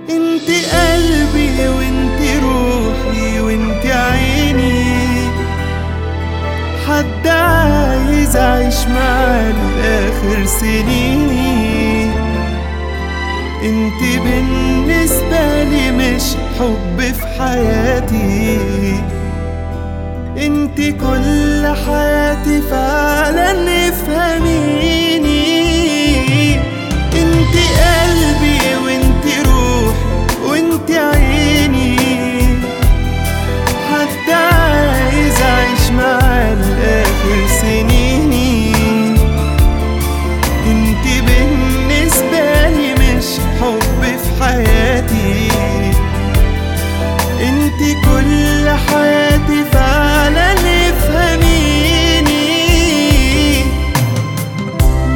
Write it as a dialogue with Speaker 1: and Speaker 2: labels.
Speaker 1: انت قلبي وانت روحي وانت عيني حد عايز اعيش معاه لاخر سنيني انت بالنسبة لي مش حب في حياتي انت كل حياتي فعلا افهميني